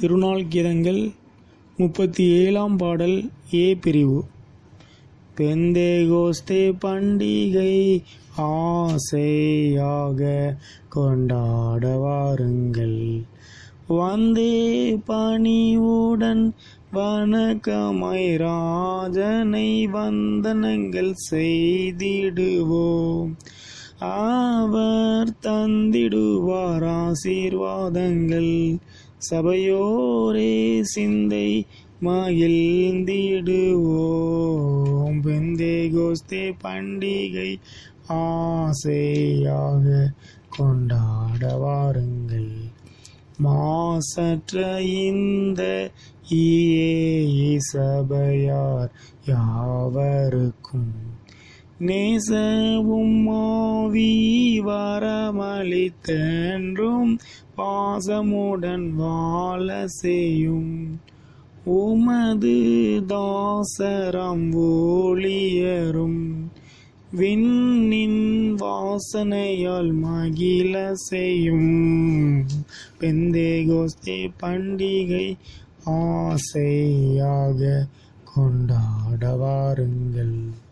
திருநாள் கீதங்கள் முப்பத்தி ஏழாம் பாடல் ஏ பிரிவு பெந்தேகோஸ்தே பண்டிகை ஆசையாக கொண்டாட வாருங்கள் வந்தே பணிவுடன் வணக்கமாய் ராஜனை வந்தனங்கள் செய்திடுவோம் அவர் தந்திடுவார் ஆசீர்வாதங்கள் சபையோரே சிந்தை மகிழ்ந்திடுவோம் பெந்தேகோஸ்தே பண்டிகை ஆசையாக கொண்டாட வாருங்கள் மாசற்ற இந்த ஈயே சபையார் யாவருக்கும் நேசவும் மாவி வரமளித்தென்றும் பாசமுடன் வாழ செய்யும் உமது தாசரம் ஊழியரும் விண்ணின் வாசனையால் மகிழ செய்யும் பெந்தேகோஸ்தே பண்டிகை ஆசையாக கொண்டாட வாருங்கள்